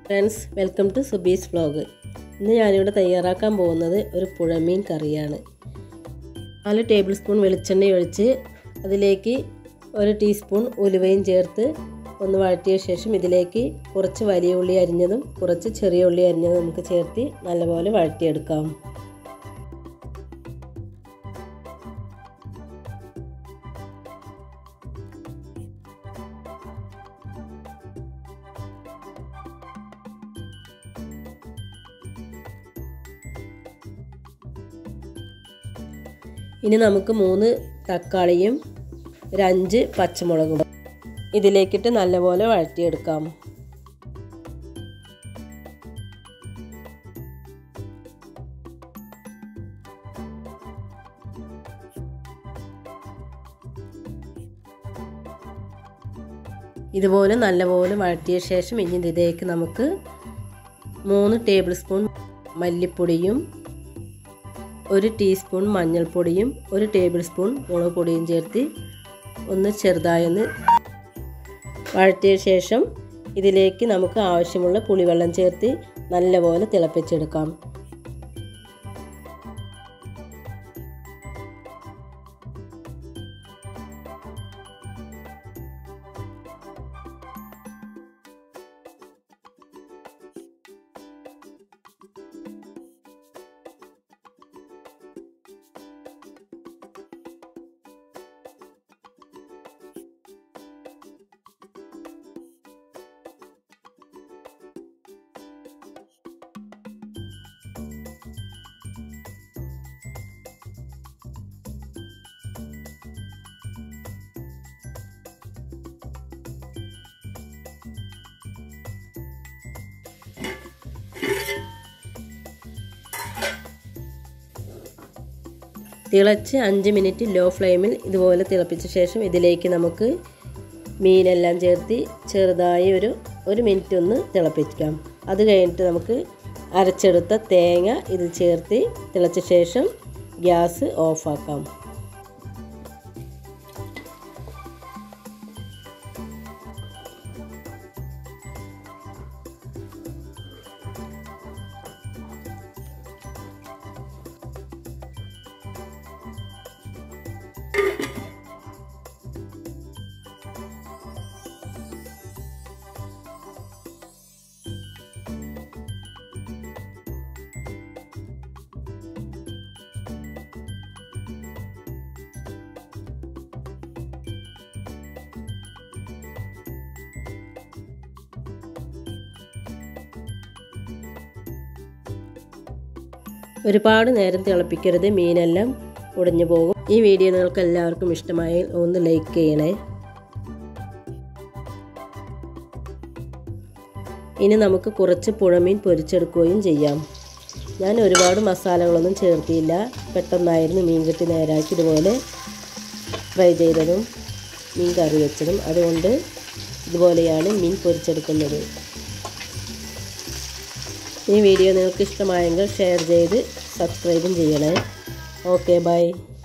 friends welcome to Subi's vlog ഇന്ന് ഞാനിവിടെ തയ്യാറാക്കാൻ പോകുന്നത് ഒരു പുഴമീൻ കറിയാണ് നാല് ടേബിൾ സ്പൂൺ വെളിച്ചെണ്ണ ഒഴിച്ച് അതിലേക്ക് ഒരു ടീസ്പൂൺ ഉലുവയും ചേർത്ത് ഒന്ന് വഴറ്റിയ ശേഷം ഇതിലേക്ക് കുറച്ച് വലിയ ഉള്ളി അരിഞ്ഞതും കുറച്ച് ചെറിയ ഉള്ളി അരിഞ്ഞതും നമുക്ക് ചേർത്ത് നല്ലപോലെ വഴറ്റിയെടുക്കാം ഇനി നമുക്ക് മൂന്ന് തക്കാളിയും ഒരു അഞ്ച് പച്ചമുളകും ഇതിലേക്കിട്ട് നല്ലപോലെ വഴറ്റിയെടുക്കാം ഇതുപോലെ നല്ലപോലെ വഴറ്റിയ ശേഷം ഇനി ഇതിലേക്ക് നമുക്ക് മൂന്ന് ടേബിൾ സ്പൂൺ മല്ലിപ്പൊടിയും ഒരു ടീസ്പൂൺ മഞ്ഞൾപ്പൊടിയും ഒരു ടേബിൾ സ്പൂൺ മുളക് പൊടിയും ചേർത്ത് ഒന്ന് ചെറുതായൊന്ന് വഴറ്റിയ ശേഷം ഇതിലേക്ക് നമുക്ക് ആവശ്യമുള്ള പുളിവെള്ളം ചേർത്ത് നല്ലപോലെ തിളപ്പിച്ചെടുക്കാം തിളച്ച് അഞ്ച് മിനിറ്റ് ലോ ഫ്ലെയിമിൽ ഇതുപോലെ തിളപ്പിച്ച ശേഷം ഇതിലേക്ക് നമുക്ക് മീനെല്ലാം ചേർത്ത് ചെറുതായി ഒരു ഒരു മിനിറ്റ് ഒന്ന് തിളപ്പിക്കാം അത് കഴിഞ്ഞിട്ട് നമുക്ക് അരച്ചെടുത്ത തേങ്ങ ഇത് ചേർത്ത് തിളച്ച ശേഷം ഗ്യാസ് ഓഫാക്കാം ഒരുപാട് നേരം തിളപ്പിക്കരുത് മീനെല്ലാം ഉടഞ്ഞു പോകും ഈ വീഡിയോ നിങ്ങൾക്ക് എല്ലാവർക്കും ഇഷ്ടമായി ഒന്ന് ലൈക്ക് ചെയ്യണേ ഇനി നമുക്ക് കുറച്ച് പുഴമീൻ പൊരിച്ചെടുക്കുകയും ചെയ്യാം ഞാൻ ഒരുപാട് മസാലകളൊന്നും ചേർത്തിയില്ല പെട്ടെന്നായിരുന്നു മീൻ കെട്ടി നേരാക്കി ഇതുപോലെ ഫ്രൈ ചെയ്തതും മീൻ കറി വെച്ചതും അതുകൊണ്ട് ഇതുപോലെയാണ് മീൻ പൊരിച്ചെടുക്കുന്നത് ഈ വീഡിയോ നിങ്ങൾക്ക് ഇഷ്ടമായെങ്കിൽ ഷെയർ ചെയ്ത് സബ്സ്ക്രൈബും ചെയ്യണേ ഓക്കെ ബൈ